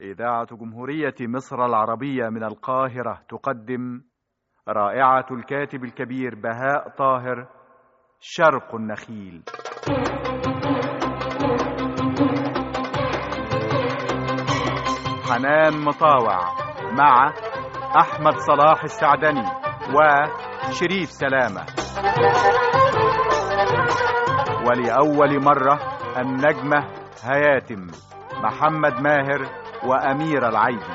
إذاعة جمهورية مصر العربية من القاهرة تقدم رائعة الكاتب الكبير بهاء طاهر شرق النخيل حنان مطاوع مع أحمد صلاح السعدني وشريف سلامة ولأول مرة النجمة هياتم محمد ماهر وأمير العيدي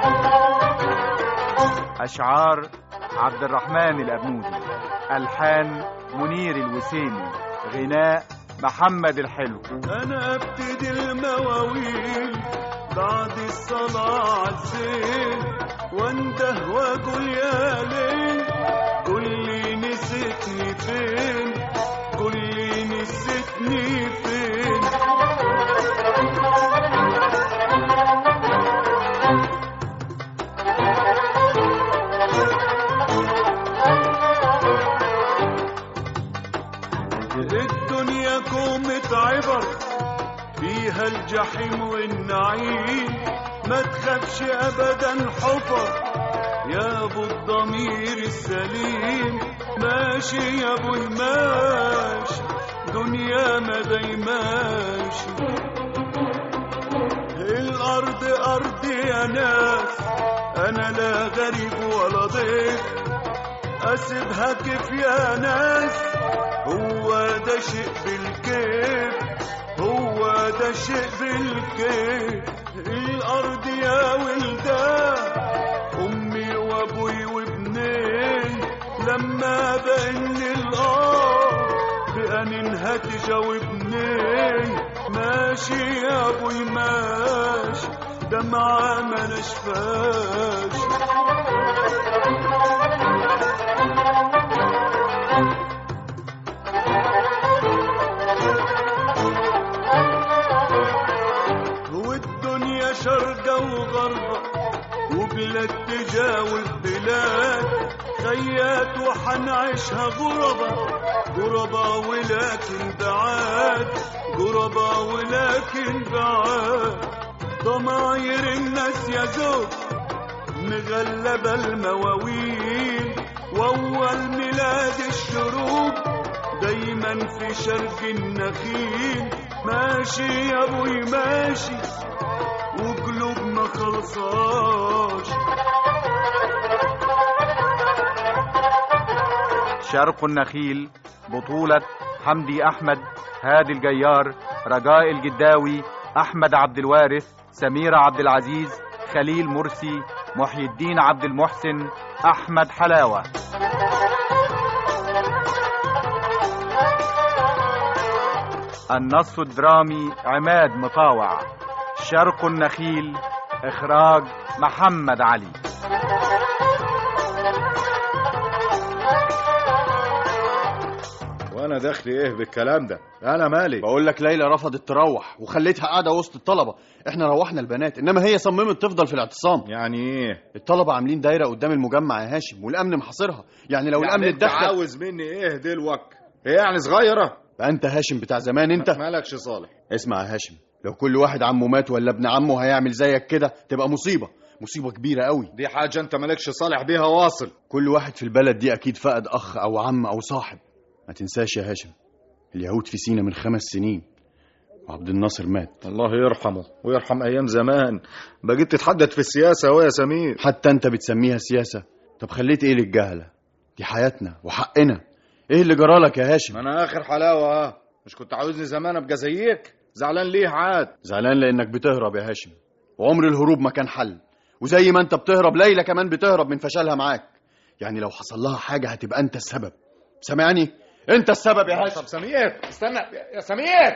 أشعار عبد الرحمن الأبنودي ألحان منير الوسيمي غناء محمد الحلو انا ابتدي المواويل بعد الصلاة عالزين وانده واقول يا ليل قول لي نسيتني فين قول لي نسيتني فين الدنيا كومة عبر فيها الجحيم والنعيم ما تخافش ابدا حفر يا ابو الضمير السليم ماشي يا ابو ماشي دنيا ما دايماشي الارض ارضي يا ناس انا لا غريب ولا ضيف اسيبها كيف يا ناس هو ده شيء بالكيف هو ده شيء بالكيف الارض يا ولدان امي وابوي وابني لما بان الارض بأنينها تجاوبني ماشي يا ابوي ماشي دمعة ما نشفاش والدنيا شرقة وغربة وبلاد تجاوب بلاد خيات وحنعيشها غربة غربة ولكن بعاد غربة ولكن بعاد ضماير الناس يا زوج مغلبة المواويل وأول ميلاد الشروق دايما في شرق النخيل ماشي يا ابوي ماشي وقلوب ما خلصاش شرق النخيل بطولة حمدي أحمد هادي الجيار رجاء الجداوي أحمد عبد الوارث سميرة عبد العزيز خليل مرسي محي الدين عبد المحسن أحمد حلاوة النص الدرامي عماد مطاوع شرق النخيل إخراج محمد علي وانا دخلي ايه بالكلام ده انا مالي بقول لك ليلى رفضت تروح وخليتها قاعده وسط الطلبه احنا روحنا البنات انما هي صممت تفضل في الاعتصام يعني ايه الطلبه عاملين دايره قدام المجمع يا هاشم والامن محاصرها يعني لو يعني الامن انت اتدخل عاوز مني ايه دلوك ايه يعني صغيره بقى انت هاشم بتاع زمان انت مالكش صالح اسمع يا هاشم لو كل واحد عمه مات ولا ابن عمه هيعمل زيك كده تبقى مصيبه مصيبه كبيره قوي دي حاجه انت مالكش صالح بيها واصل كل واحد في البلد دي اكيد فقد اخ او عم او صاحب ما تنساش يا هاشم اليهود في سينا من خمس سنين وعبد الناصر مات الله يرحمه ويرحم ايام زمان بقيت تتحدث في السياسه اهو يا سمير حتى انت بتسميها سياسه طب خليت ايه للجهله دي حياتنا وحقنا ايه اللي جرالك يا هاشم ما انا اخر حلاوه اه مش كنت عاوزني زمان ابقى زيك زعلان ليه عاد زعلان لانك بتهرب يا هاشم وعمر الهروب ما كان حل وزي ما انت بتهرب ليلى كمان بتهرب من فشلها معاك يعني لو حصل لها حاجه هتبقى انت السبب سامعني انت السبب يا هاشم طب سمير استنى يا سمير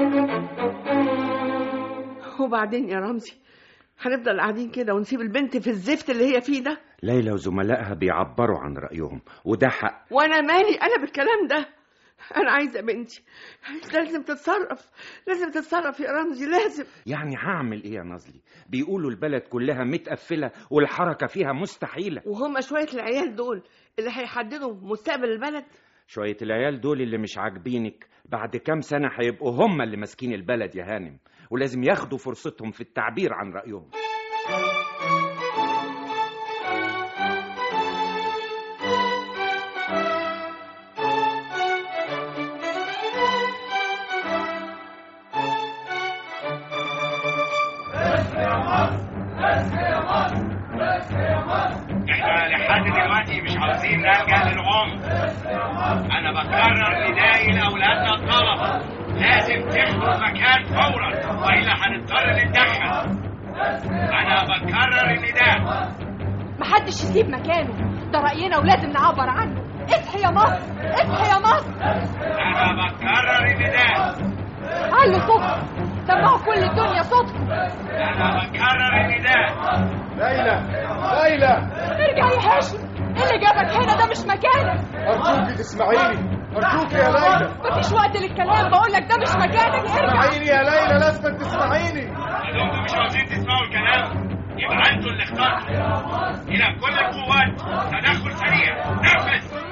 وبعدين يا رمزي هنفضل قاعدين كده ونسيب البنت في الزفت اللي هي فيه ده ليلى وزملائها بيعبروا عن رأيهم وده حق وانا مالي انا بالكلام ده انا عايزه بنتي لازم تتصرف لازم تتصرف يا رمزي لازم يعني هعمل ايه يا نازلي بيقولوا البلد كلها متقفلة والحركة فيها مستحيلة وهم شويه العيال دول اللي هيحددوا مستقبل البلد شوية العيال دول اللي مش عاجبينك بعد كام سنة هيبقوا هم اللي ماسكين البلد يا هانم ولازم ياخدوا فرصتهم في التعبير عن رأيهم احنا لحد دلوقتي مش عاوزين نلجأ للعنف انا بكرر ندائي لاولادنا الطلبه لازم تاخدوا المكان فورا والا هنضطر نتدخل انا بكرر النداء محدش يسيب مكانه ده رأينا ولازم نعبر عنه اصحي يا مصر اصحي يا مصر انا بكرر النداء علوا صوتكم سمعوا كل الدنيا صوتكم انا بكرر النداء ليلى ليلى ارجع يا هاشم ايه اللي جابك هنا ده مش مكانك أرجوك تسمعيني أرجوك يا ليلى مفيش وقت للكلام بقول لك ده مش مكانك ارجع اسمعيني يا ليلى لازم تسمعيني لو انتوا مش عاوزين تسمعوا الكلام يبقى انتوا اللي اخترتوا الى كل القوات تدخل سريع نفذ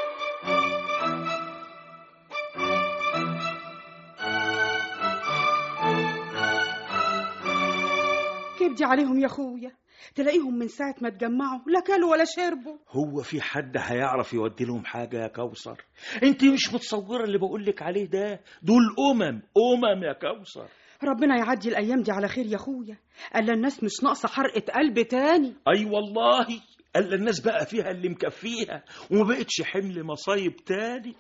كبدي عليهم يا اخويا تلاقيهم من ساعة ما اتجمعوا لا كلوا ولا شربوا هو في حد هيعرف يودي لهم حاجة يا كوثر انت مش متصورة اللي بقولك عليه ده دول أمم أمم يا كوثر ربنا يعدي الأيام دي على خير يا اخويا قال الناس مش ناقصة حرقة قلب تاني أي والله قال الناس بقى فيها اللي مكفيها وما بقتش حمل مصايب تاني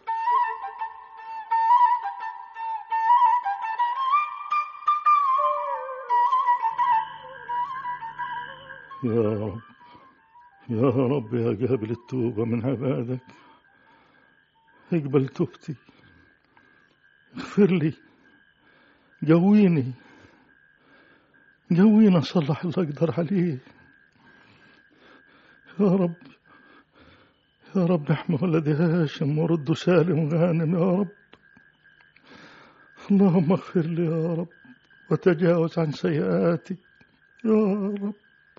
يا رب يا رب يا قابل التوبة من عبادك اقبل توبتي اغفر لي قويني قويني اصلح اللي اقدر عليه يا رب يا رب احمي ولدي هاشم ورده سالم غانم يا رب اللهم اغفر لي يا رب وتجاوز عن سيئاتي يا رب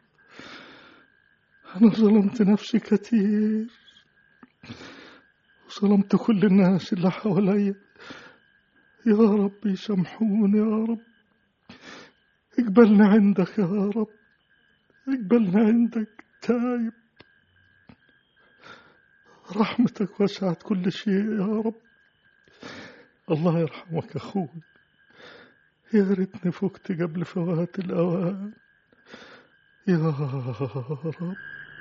أنا ظلمت نفسي كثير وظلمت كل الناس اللي حواليا يا رب يسامحوني يا رب اقبلني عندك يا رب اقبلني عندك تايب رحمتك وسعت كل شيء يا رب الله يرحمك أخوي يا ريتني فقت قبل فوات الأوان يا رب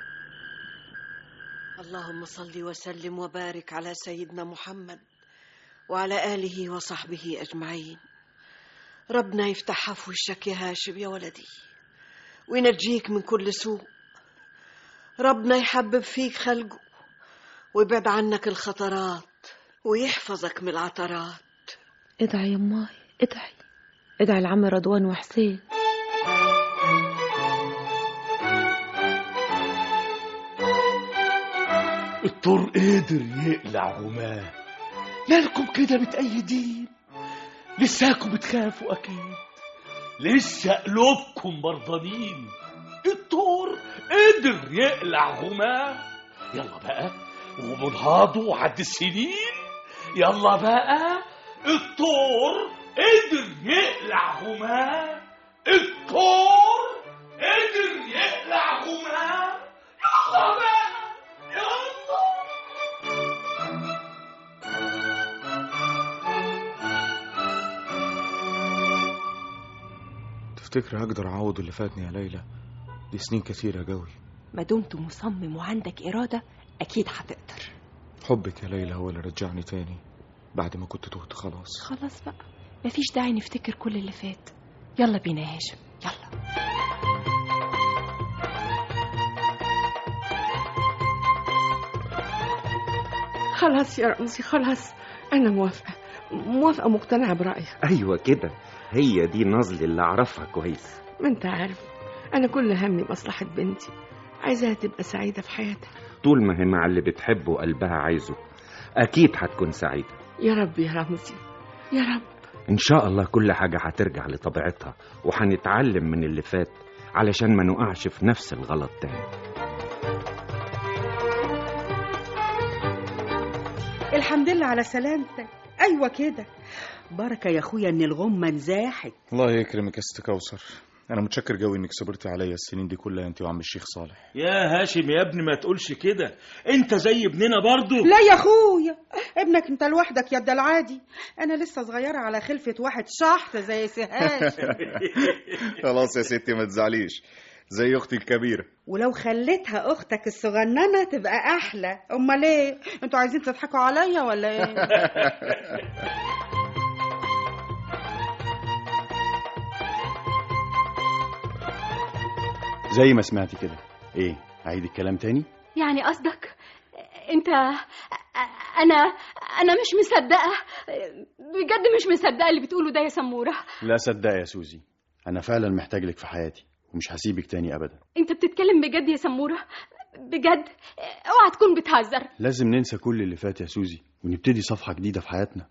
اللهم صل وسلم وبارك على سيدنا محمد وعلى آله وصحبه أجمعين ربنا يفتحها في وشك يا هاشم يا ولدي وينجيك من كل سوء ربنا يحبب فيك خلقه ويبعد عنك الخطرات ويحفظك من العثرات ادعي يا ماي ادعي ادعي لعم رضوان وحسين الطور قدر يقلع غماه مالكم كده متأيدين لساكم بتخافوا أكيد لسه قلوبكم برضانين الطور قدر يقلع غماه يلا بقى ومنهاضوا عد السنين يلا بقى الطور قدر يقلع غماه الطور قدر يقلع غماه يلا بقى يلا تفتكر هقدر اعوض اللي فاتني يا ليلى دي سنين كتيرة قوي ما دمت مصمم وعندك إرادة أكيد هتقدر حبك يا ليلى هو اللي رجعني تاني بعد ما كنت تهت خلاص خلاص بقى مفيش داعي نفتكر كل اللي فات يلا بينا يا هاشم يلا خلاص يا رمزي خلاص أنا موافقة موافقة مقتنعة برأيك ايوه كده هي دي نظلي اللي اعرفها كويس ما أنت عارف أنا كل همي مصلحة بنتي عايزاها تبقى سعيدة في حياتها طول ما هي مع اللي بتحبه قلبها عايزه اكيد هتكون سعيده يا رب يا رمزي يا رب ان شاء الله كل حاجه هترجع لطبيعتها وهنتعلم من اللي فات علشان ما نقعش في نفس الغلط تاني الحمد لله على سلامتك أيوة كده بركة يا أخويا إن الغمة نزاحت الله يكرمك يا ست كوثر انا متشكر قوي انك صبرتي عليا السنين دي كلها انت وعم الشيخ صالح يا هاشم يا ابني ما تقولش كده انت زي ابننا برضو لا يا اخويا ابنك انت لوحدك يا ده العادي انا لسه صغيره على خلفه واحد شحط زي سهاش خلاص يا ستي ما تزعليش زي اختي الكبيره ولو خليتها اختك الصغننه تبقى احلى امال ايه انتوا عايزين تضحكوا عليا ولا ايه زي ما سمعتي كده ايه عيد الكلام تاني يعني قصدك انت انا انا مش مصدقه بجد مش مصدقه اللي بتقوله ده يا سموره لا صدق يا سوزي انا فعلا محتاج لك في حياتي ومش هسيبك تاني ابدا انت بتتكلم بجد يا سموره بجد اوعى تكون بتهزر لازم ننسى كل اللي فات يا سوزي ونبتدي صفحة جديدة في حياتنا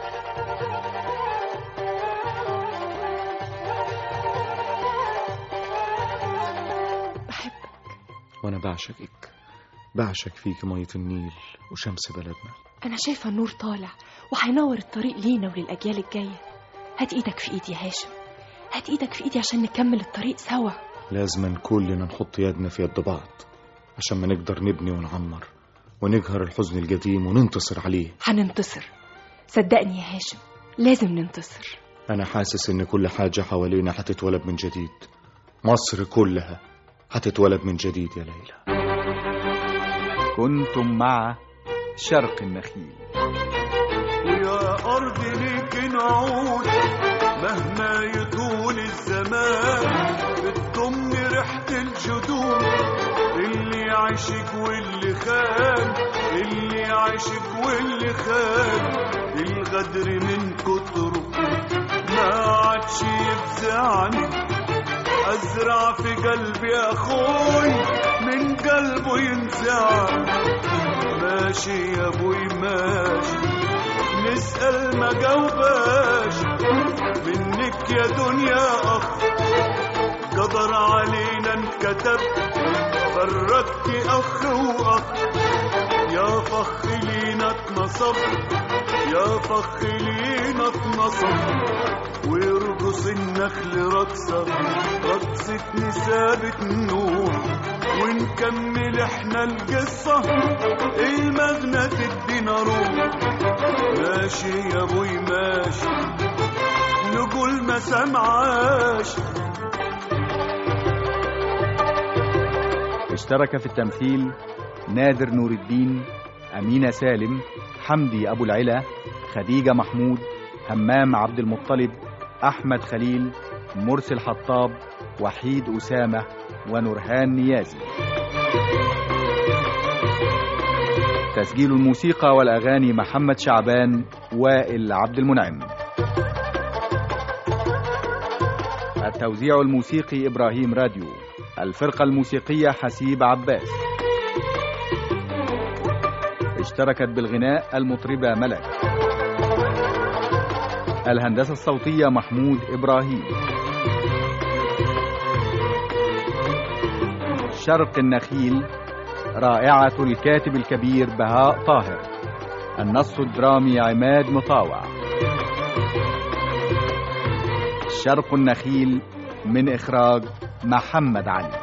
وانا بعشقك بعشق فيك مية النيل وشمس بلدنا أنا شايفة النور طالع وهينور الطريق لينا وللأجيال الجاية هات إيدك في إيدي يا هاشم هات إيدك في إيدي عشان نكمل الطريق سوا لازم كلنا نحط يدنا في يد بعض عشان ما نقدر نبني ونعمر ونجهر الحزن القديم وننتصر عليه هننتصر صدقني يا هاشم لازم ننتصر أنا حاسس إن كل حاجة حوالينا هتتولد من جديد مصر كلها هتتولد من جديد يا ليلى كنتم مع شرق النخيل ويا أرض ليك نعود مهما يطول الزمان بتضم ريحة الجدود اللي عاشق واللي خان اللي عاشق واللي خان الغدر من كتره ما عادش يفزعني أزرع في قلبي أخوي من قلبه ينزع ماشي يا أبوي ماشي نسأل ما جاوباش منك يا دنيا أخ قدر علينا انكتب فرقت أخ وأخ يا فخ لينا اتنصب يا فخ لينا اتنصب ويرقص النخل رقصة رقصة نسابة نوح ونكمل احنا القصة المغنى تدينا روح ماشي يا ابوي ماشي نقول ما سمعاش اشترك في التمثيل نادر نور الدين أمينة سالم حمدي أبو العلا خديجة محمود همام عبد المطلب أحمد خليل مرسي الحطاب وحيد أسامة ونورهان نيازي تسجيل الموسيقى والأغاني محمد شعبان وائل عبد المنعم التوزيع الموسيقي إبراهيم راديو الفرقة الموسيقية حسيب عباس اشتركت بالغناء المطربة ملك الهندسة الصوتية محمود إبراهيم شرق النخيل رائعة الكاتب الكبير بهاء طاهر النص الدرامي عماد مطاوع شرق النخيل من إخراج محمد علي